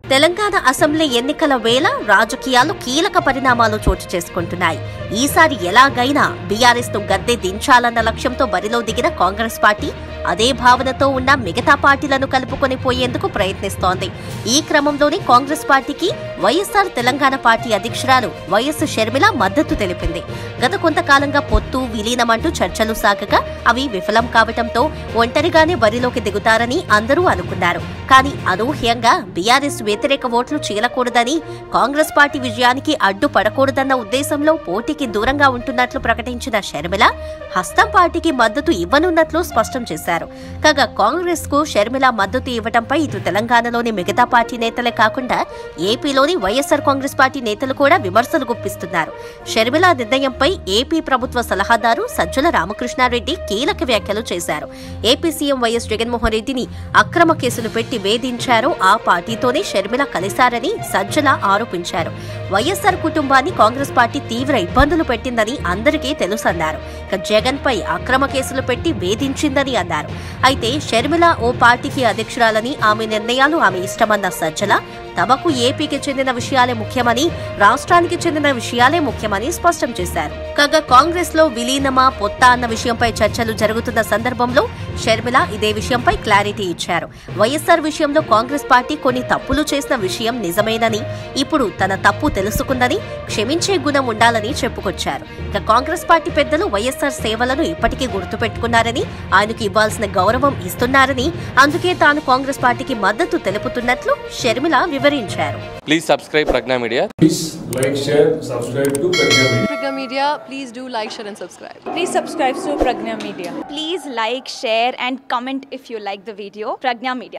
Telangana assembly ఎన్నికల వేళ రాజకీయాలు కీలక పరిణామాలు చోటు చేసుకుంటున్నాయి ఈసారి ఎలాగైనా బీఆర్ఎస్ ను గద్దె దించాలన్న లక్ష్యంతో బరిలో దిగిన కాంగ్రెస్ పార్టీ అదే భావనతో ఉన్న మిగతా పార్టీలను కలుపుకొని పోయేందుకు ప్రయత్నిస్తోంది ఈ క్రమంలోనే కాంగ్రెస్ పార్టీకి వైఎస్ఆర్ తెలంగాణ పార్టీ అధ్యక్షురాలు వైఎస్ షర్మిల మద్దతు తెలిపింది గత కొంతకాలంగా పొత్తు విలీనమంటూ చర్చలు సాగగా అవి విఫలం కావటంతో ఒంటరిగానే బరిలోకి దిగుతారని అందరూ అనుకున్నారు కానీ అనూహ్యంగా బీఆర్ఎస్ వ్యతిరేక ఓట్లు చీలకూడదని కాంగ్రెస్ పార్టీ విజయానికి అడ్డుపడకూడదన్న ఉద్దేశంలో పోటీకి దూరంగా ఉంటున్నట్లు ప్రకటించిన షర్మిల హస్తం పార్టీకి మద్దతు ఇవ్వనున్నట్లు స్పష్టం చేశారు కాగా కాంగ్రెస్ కు షర్మిల మద్దతు ఇవ్వడంపై ఇటు తెలంగాణలోని మిగతా పార్టీ నేతలే కాకుండా ఏపీలోని వైఎస్ఆర్ కాంగ్రెస్ పార్టీ నేతలు కూడా విమర్శలు గుప్పిస్తున్నారు షర్మిల నిర్ణయంపై ఏపీ ప్రభుత్వ సలహాదారు సజ్జల రామకృష్ణారెడ్డి కీలక వ్యాఖ్యలు చేశారు ఏపీ సీఎం వైఎస్ జగన్మోహన్ రెడ్డిని అక్రమ కేసులు పెట్టి వేధించారో ఆ పార్టీతోనే షర్మిల కలిశారని సజ్జల ఆరోపించారు వైఎస్ఆర్ కుటుంబాన్ని కాంగ్రెస్ పార్టీ తీవ్ర ఇబ్బందులు పెట్టిందని అందరికీ తెలుసన్నారు ఇక జగన్ పై అక్రమ కేసులు పెట్టి వేధించిందని అన్నారు అయితే షర్మిల ఓ పార్టీకి అధ్యక్షురాలని ఆమె నిర్ణయాలు ఆమె ఇష్టమన్న సజ్జల తమకు ఏపీకి చెందిన విషయాలే ముఖ్యమని రాష్ట్రానికి చెందిన విషయాలే ముఖ్యమని స్పష్టం చేశారు కాగా కాంగ్రెస్ లో విలీనమా పొత్తా అన్న విషయంపై చర్చలు జరుగుతున్న సందర్భంలో షర్మిల ఇదే విషయంపై క్లారిటీ ఇచ్చారు వైఎస్ఆర్ విషయంలో కాంగ్రెస్ పార్టీ కొన్ని తప్పులు చేసిన విషయం నిజమేనని ఇప్పుడు తన తప్పు తెలుసుకుందని క్షమించే గుణం ఉండాలని చెప్పుకొచ్చారు ఇక కాంగ్రెస్ పార్టీ పెద్దలు వైఎస్ఆర్ సేవలను ఇప్పటికీ గుర్తుపెట్టుకున్నారని ఆయనకు ఇవ్వాల్సిన గౌరవం ఇస్తున్నారని అందుకే తాను కాంగ్రెస్ పార్టీకి మద్దతు తెలుపుతున్నట్లు షర్మిల వివరించారు Please subscribe Pragna Media. Please like, share, subscribe to Pragya Media. Pragya Media, please do like, share, and subscribe. Please subscribe to Pragna Media. Please like, share, and comment if you like the video. Pragna Media.